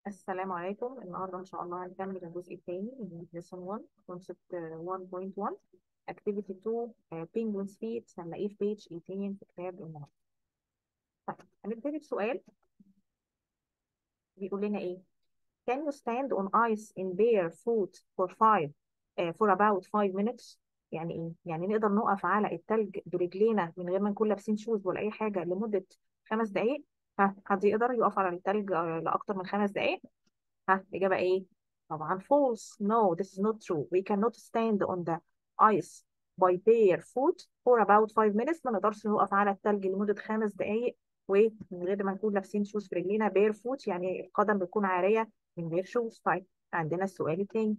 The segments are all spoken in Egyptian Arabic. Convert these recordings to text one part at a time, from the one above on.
السلام عليكم النهارده ان شاء الله هنكمل الجزء الثاني من lesson 1 concept 1.1 activity 2 آه، penguin feet هنلاقيه في page 18 في كتاب النهارده طيب هنبتدي بسؤال بيقول لنا ايه Can you stand on ice in bare foot for five uh, for about five minutes يعني ايه يعني نقدر نقف على التلج برجلينا من غير ما نكون لابسين شوز ولا اي حاجه لمده خمس دقائق ها حد يقدر يقف على التلج آه، لاكتر من خمس دقائق ها الإجابة إيه؟ طبعا false. No, this is not true. We cannot stand on the ice by bare foot for about five minutes. ما نقدرش نقف على الثلج لمدة خمس دقايق ومن غير ما نكون لابسين شوز في رجلينا bare foot يعني القدم بتكون عارية من غير شوز. طيب عندنا السؤال التاني.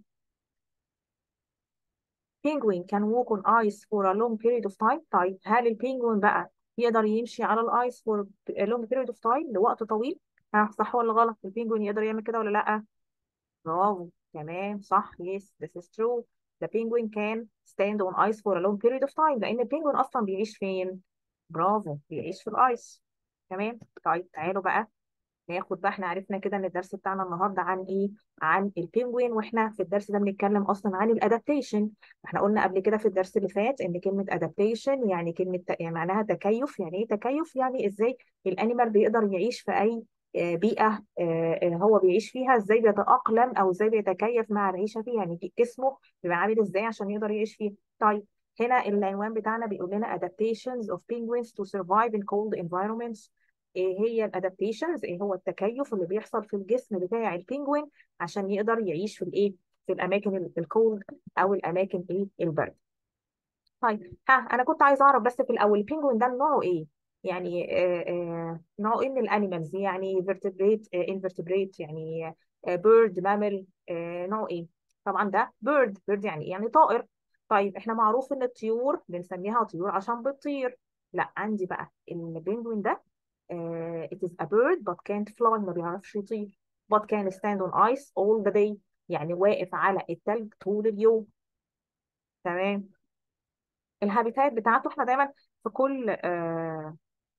Penguin can walk on ice for a long period of time. طيب هل البينجوين بقى يقدر يمشي على الايس for a long period of time لوقت طويل؟ ها صح ولا غلط؟ البينجوين يقدر يعمل كده ولا لأ؟ برافو تمام صح yes this is true the penguin can stand on ice for a long period of time لأن البينجوين أصلا بيعيش فين؟ برافو بيعيش في الآيس تمام طيب تعالوا بقى ناخد بقى احنا عرفنا كده ان الدرس بتاعنا النهارده عن ايه؟ عن البينجوين واحنا في الدرس ده بنتكلم اصلا عن الادابتيشن احنا قلنا قبل كده في الدرس اللي فات ان كلمه ادابتيشن يعني كلمه ت- يعني معناها تكيف يعني ايه تكيف؟ يعني ازاي الانيمال بيقدر يعيش في اي آه، بيئه آه، آه، هو بيعيش فيها ازاي بيتاقلم او ازاي بيتكيف مع العيشه فيها يعني جسمه بيبقى عامل ازاي عشان يقدر يعيش فيه طيب هنا العنوان بتاعنا بيقول لنا adaptations of penguins to survive in cold environments ايه هي الادابتيشنز ايه هو التكيف اللي بيحصل في الجسم بتاع البينجوين عشان يقدر يعيش في الايه في الاماكن الكولد او الاماكن ايه البرد طيب ها انا كنت عايزه اعرف بس في الاول البينجوين ده نوعه ايه يعني آه آه نوعه ايه من الانيمالز يعني فيرتبريت انفرتبريت يعني بيرد مامل آه نوعه ايه طبعا ده بيرد بيرد يعني ايه يعني طائر طيب احنا معروف ان الطيور بنسميها طيور عشان بتطير لا عندي بقى البينجوين ده آه it is a bird but can't fly ما بيعرفش يطير but can stand on ice all the day يعني واقف على التلج طول اليوم تمام الهابيتات بتاعته احنا دايما في كل آه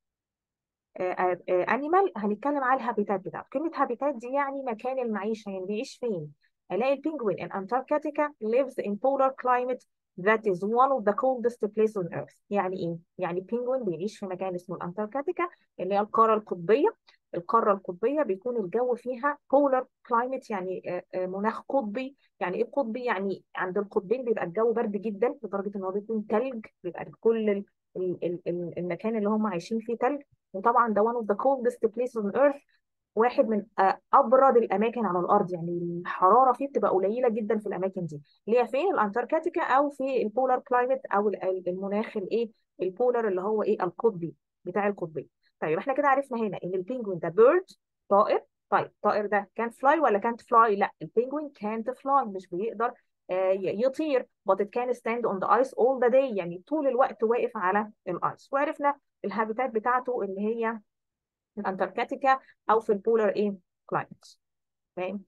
انيمال هنتكلم على الهابيتات بتاعته كلمة هابيتات دي يعني مكان المعيشة يعني بيعيش فين الاقي البينجوين in Antarctica lives in polar climate that is one of the coldest place on earth يعني ايه يعني البينجوين بيعيش في مكان اسمه الانتاركتيكا اللي هي القارة القطبية القارة القطبية بيكون الجو فيها polar climate يعني آه، آه، مناخ قطبي يعني ايه قطبي يعني عند القطبين بيبقى الجو برد جدا لدرجة ان هو بيكون تلج بيبقى كل ال- ال- ال- ال- المكان اللي هم عايشين فيه تلج وطبعا ده one of the coldest places on earth واحد من آه، ابرد الاماكن على الارض يعني الحراره فيه بتبقى قليله جدا في الاماكن دي اللي هي فين الانتاركتيكا او في البولار كلايمت او ال- ال- المناخ الايه البولار اللي هو ايه القطبي بتاع القطبين طيب احنا كده عرفنا هنا ان البينجوين ده بيرد طائر طيب الطائر ده كان فلاي ولا كانت فلاي لا البينجوين كانت فلاي مش بيقدر آه، ي- يطير but it can stand on the ice all the day يعني طول الوقت واقف على الايس وعرفنا الهابيتات بتاعته اللي هي الانتاركتيكا او في البولار ايه كلايمت تمام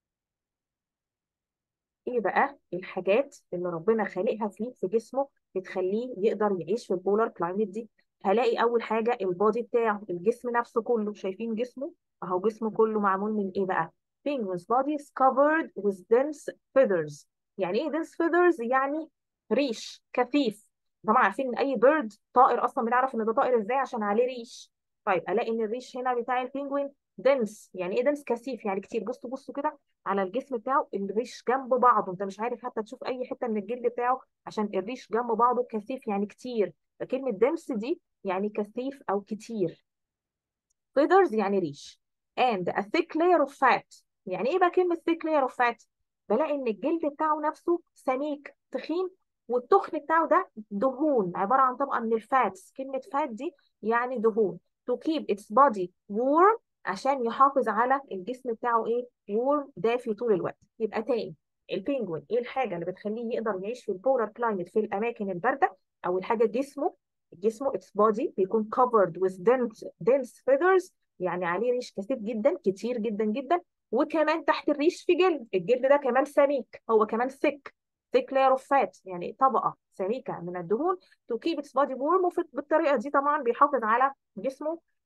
ايه بقى الحاجات اللي ربنا خالقها فيه في جسمه بتخليه يقدر يعيش في البولار كلايمت دي هلاقي اول حاجه البودي بتاعه الجسم نفسه كله شايفين جسمه اهو جسمه كله معمول من ايه بقى penguin's body is covered with dense feathers يعني ايه dense feathers يعني ريش كثيف طبعا عارفين ان اي بيرد طائر اصلا بنعرف ان ده طائر ازاي عشان عليه ريش طيب الاقي ان الريش هنا بتاع البينجوين دنس يعني ايه دنس كثيف يعني كتير بصوا بصوا كده على الجسم بتاعه الريش جنب بعضه انت مش عارف حتى تشوف اي حته من الجلد بتاعه عشان الريش جنب بعضه كثيف يعني كتير فكلمه دنس دي يعني كثيف او كتير feathers يعني ريش and a thick layer of fat يعني ايه بقى كلمة thick layer of fat بلاقي ان الجلد بتاعه نفسه سميك تخين والتخن بتاعه ده دهون عبارة عن طبقة من الفاتس كلمة فات دي يعني دهون to keep its body warm عشان يحافظ على الجسم بتاعه ايه warm دافي طول الوقت يبقى تاني البينجوين ايه الحاجة اللي بتخليه يقدر يعيش في البولار كلايمت في الأماكن الباردة أول حاجة جسمه جسمه its body بيكون covered with dense, dense feathers يعني عليه ريش كثيف جدا كتير جدا جدا وكمان تحت الريش في جلد الجلد ده كمان سميك هو كمان thick thick layer of fat يعني طبقة سميكة من الدهون to keep its body warm وبالطريقة دي طبعا بيحافظ على جسمه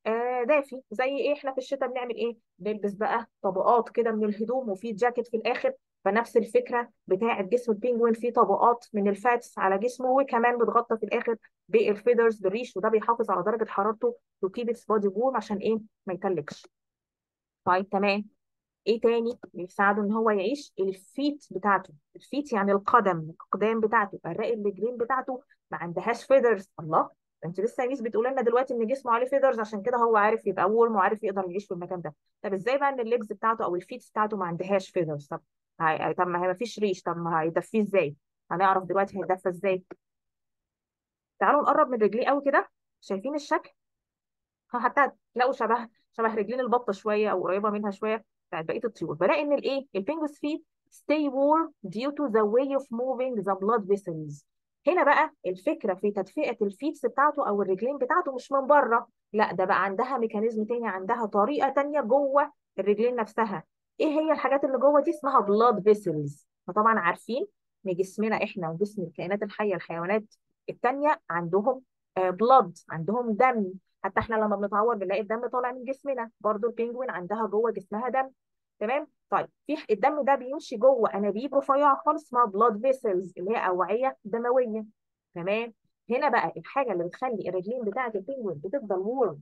آه دافي زي ايه احنا في الشتاء بنعمل ايه نلبس بقى طبقات كده من الهدوم وفي جاكيت في الاخر فنفس الفكره بتاعه جسم البينجوين فيه طبقات من الفاتس على جسمه وكمان بتغطى في الاخر بالفيدرز بالريش وده بيحافظ على درجه حرارته تو كيب اتس بودي وورم عشان ايه ما يتلجش طيب تمام ايه تاني بيساعده ان هو يعيش الفيت بتاعته الفيت يعني القدم الاقدام بتاعته الرقبه الرجلين بتاعته ما عندهاش فيدرز الله انت لسه يا ميس بتقول لنا دلوقتي ان جسمه عليه فيدرز عشان كده هو عارف يبقى ورم وعارف يقدر يعيش في المكان ده طب ازاي بقى ان الليجز بتاعته او الفيت بتاعته ما عندهاش فيدرز طب هي... طب ما هي ما فيش ريش طب ما هيدفيه ازاي هنعرف دلوقتي هيدفى ازاي تعالوا نقرب من رجليه قوي كده شايفين الشكل حتى تلاقوا شبه شبه رجلين البطه شويه او قريبه منها شويه بتاعت بقيه الطيور بلاقي ان الايه البينجوس فيت stay warm due to the way of moving the blood vessels هنا بقى الفكره في تدفئه الفيتس بتاعته او الرجلين بتاعته مش من بره لا ده بقى عندها ميكانيزم تاني عندها طريقه تانيه جوه الرجلين نفسها ايه هي الحاجات اللي جوه دي اسمها blood vessels فطبعا عارفين ان جسمنا احنا وجسم الكائنات الحيه الحيوانات التانيه عندهم بلاد عندهم دم حتى احنا لما بنتعور بنلاقي الدم طالع من جسمنا برضو البينجوين عندها جوه جسمها دم تمام طيب في الدم ده بيمشي جوه انابيب رفيعه خالص اسمها بلاد فيسلز اللي هي اوعيه دمويه تمام هنا بقى الحاجه اللي بتخلي الرجلين بتاعه البينجوين بتفضل وورم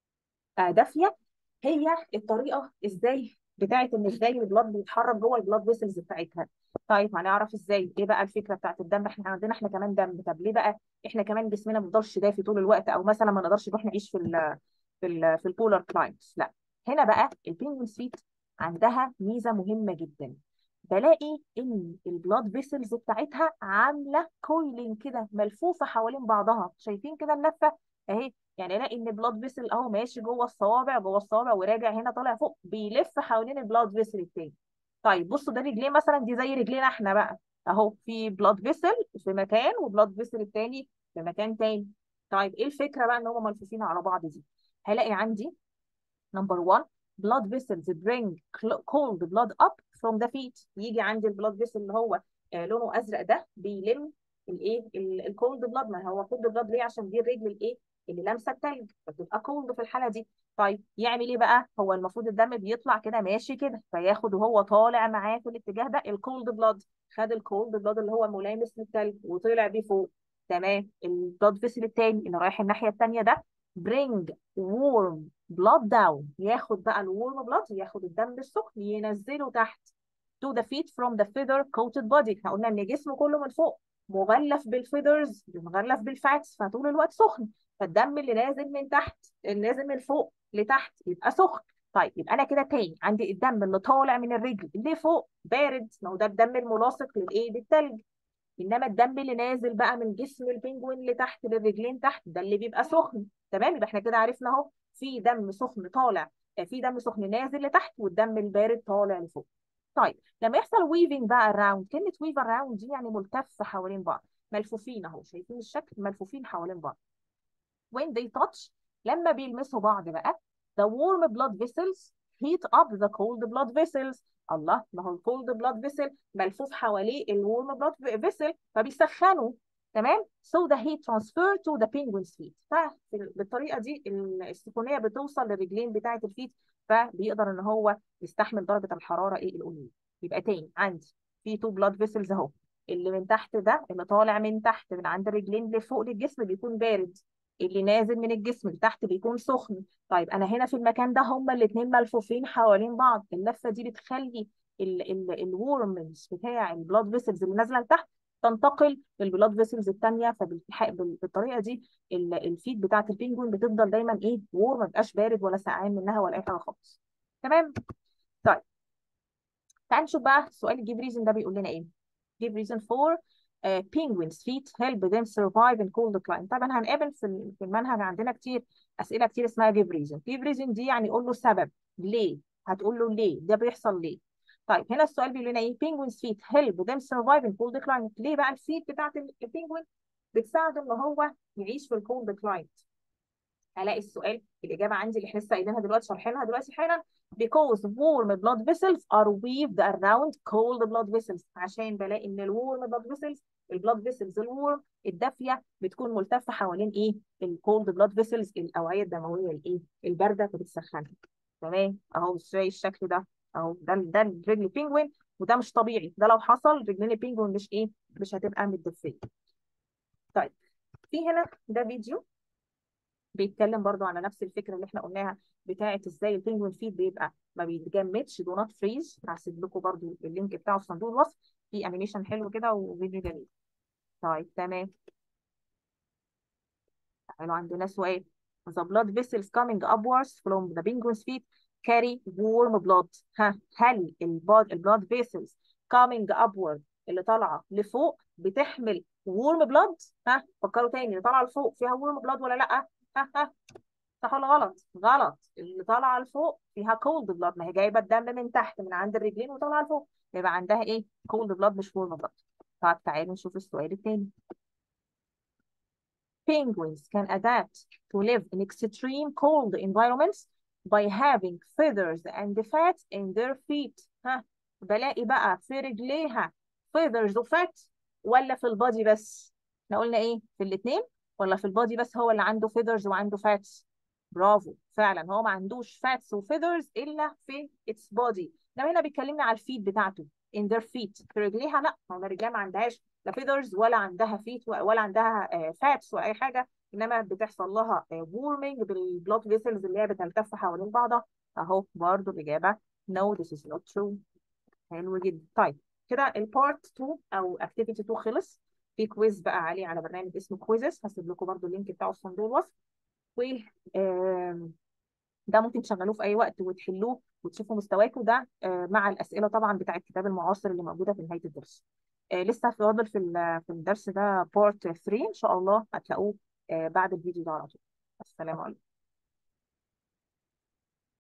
آه دافيه هي الطريقه ازاي بتاعه ان ازاي البلاد بيتحرك جوه البلاد فيسلز بتاعتها طيب هنعرف ازاي ايه بقى الفكره بتاعه الدم احنا عندنا احنا كمان دم طب ليه بقى احنا كمان جسمنا ما بيفضلش دافي طول الوقت او مثلا ما نقدرش نروح نعيش في ال في ال في البولار كلايمتس لا هنا بقى البينجوين سويت عندها ميزه مهمه جدا بلاقي ان البلاد فيسلز بتاعتها عامله كويلين كده ملفوفه حوالين بعضها شايفين كده اللفه اهي يعني الاقي ان البلاد فيسل اهو ماشي جوه الصوابع جوه الصوابع وراجع هنا طالع فوق بيلف حوالين البلاد فيسل التاني طيب بصوا ده رجليه مثلا دي زي رجلينا احنا بقى اهو في بلاد فيسل في مكان وبلاد فيسل التاني في مكان تاني طيب ايه الفكره بقى ان هم ملفوفين على بعض دي هلاقي عندي نمبر 1 blood vessels bring cold blood up from the feet يجي عندي البلاد فيسل اللي هو آه لونه ازرق ده بيلم الايه الكولد بلاد ما هو كولد بلاد ليه عشان دي الرجل الايه اللي لامسه التلج فتبقى كولد في الحاله دي طيب يعمل ايه بقى هو المفروض الدم بيطلع كده ماشي كده فياخد وهو طالع معاه في الاتجاه ده الكولد بلاد خد الكولد بلاد اللي هو ملامس للتلج وطلع بيه فوق تمام البلاد فيسل التاني اللي رايح الناحيه التانيه ده bring warm blood down ياخد بقى الورم بلاد ياخد الدم السخن ينزله تحت to the feet from the feather coated body احنا قلنا ان جسمه كله من فوق مغلف بالفيدرز مغلف بالفاتس فطول الوقت سخن فالدم اللي نازل من تحت اللي نازل من فوق لتحت يبقى سخن طيب يبقى انا كده تاني عندي الدم اللي طالع من الرجل اللي فوق بارد ما هو ده الدم الملاصق للايه للتلج انما الدم اللي نازل بقى من جسم البنجوين اللي تحت للرجلين تحت ده اللي بيبقى سخن تمام يبقى احنا كده عرفنا اهو في دم سخن طالع في دم سخن نازل لتحت والدم البارد طالع لفوق طيب لما يحصل ويفنج بقى اراوند كلمه ويف اراوند دي يعني ملتف حوالين بعض ملفوفين اهو شايفين الشكل ملفوفين حوالين بعض when they touch لما بيلمسوا بعض بقى the warm blood vessels heat up the cold blood vessels الله ما هو الكولد بلاد فيسل ملفوف حواليه الورم بلاد فيسل فبيسخنوا تمام so the heat transfer to the penguin's feet فبالطريقه دي السخونيه بتوصل للرجلين بتاعه الفيت فبيقدر ان هو يستحمل درجه الحراره ايه القليله يبقى تاني عندي في تو بلاد فيسلز اهو اللي من تحت ده اللي طالع من تحت من عند الرجلين لفوق للجسم بيكون بارد اللي نازل من الجسم لتحت بيكون سخن طيب انا هنا في المكان ده هما الاثنين ملفوفين حوالين بعض اللفه دي بتخلي الورمز بتاع البلاد فيسلز اللي نازله لتحت تنتقل للبلاد فيسلز الثانيه فبالطريقه دي الفيد بتاعت البينجوين بتفضل دايما ايه وور ما بقاش بارد ولا سقعان منها ولا اي حاجه خالص تمام طيب تعال نشوف بقى السؤال الجيب ريزن ده بيقول لنا ايه give reason for uh, penguins feet help them survive in cold climate طبعا هنقابل في في المنهج عندنا كتير اسئله كتير اسمها give reason give reason دي يعني قول له سبب ليه هتقول له ليه ده بيحصل ليه طيب هنا السؤال بيقول لنا ايه penguins feet help them survive in cold climate ليه بقى الفيت بتاعت البينجوين بتساعده ان هو يعيش في الكولد كلايمت هلاقي السؤال الاجابه عندي اللي احنا لسه قايلينها دلوقتي شارحينها دلوقتي حالا because warm blood vessels are weaved around cold blood vessels عشان بلاقي ان الورم blood vessels البلاد فيسلز الورم الدافيه بتكون ملتفه حوالين ايه الكولد بلاد فيسلز الاوعيه الدمويه الايه البارده فبتسخنها تمام اهو زي الشكل ده اهو ده ده رجل البينجوين وده مش طبيعي ده لو حصل رجلين البينجوين مش ايه مش هتبقى متدفيه طيب في هنا ده فيديو بيتكلم برضو على نفس الفكره اللي احنا قلناها بتاعه ازاي البينجوين فيد بيبقى ما بيتجمدش دو نوت فريز هسيب لكم برضو اللينك بتاعه في صندوق الوصف في انيميشن حلو كده وفيديو جميل طيب تمام تعالوا عندنا سؤال the blood vessels coming upwards from the penguin's feet carry warm blood ها هل البلاد البلاد vessels coming upward اللي طالعه لفوق بتحمل warm blood ها فكروا تاني اللي طالعه لفوق فيها warm blood ولا لا ها ها صح ولا غلط غلط اللي طالعه لفوق فيها cold blood ما هي جايبه الدم من تحت من عند الرجلين وطالعه لفوق يبقى عندها ايه cold blood مش warm blood طب تعالوا نشوف السؤال التاني penguins can adapt to live in extreme cold environments by having feathers and fat in their feet ها بلاقي بقى في رجليها feathers وفات ولا في البادي بس احنا قلنا ايه في الاثنين ولا في البادي بس هو اللي عنده feathers وعنده fats برافو فعلا هو ما عندوش fats وفيذرز الا في its body لو هنا بيكلمنا على الفيت بتاعته in their feet في رجليها لا هو الرجليها ما عندهاش لا feathers ولا عندها فيت ولا عندها فاتس ولا اي حاجه انما بتحصل لها وورمنج بالبلود فيسلز اللي هي بتلتف حوالين بعضها اهو برضو الاجابه no this is not true حلو جدا طيب كده البارت 2 او اكتيفيتي 2 خلص في كويز بقى عليه على برنامج اسمه كويزز هسيب لكم برضو اللينك بتاعه في صندوق الوصف و ده ممكن تشغلوه في اي وقت وتحلوه وتشوفوا مستواكم ده مع الاسئله طبعا بتاع الكتاب المعاصر اللي موجوده في نهايه الدرس لسه فاضل في في الدرس ده بارت 3 ان شاء الله هتلاقوه بعد الفيديو ده على طول السلام عليكم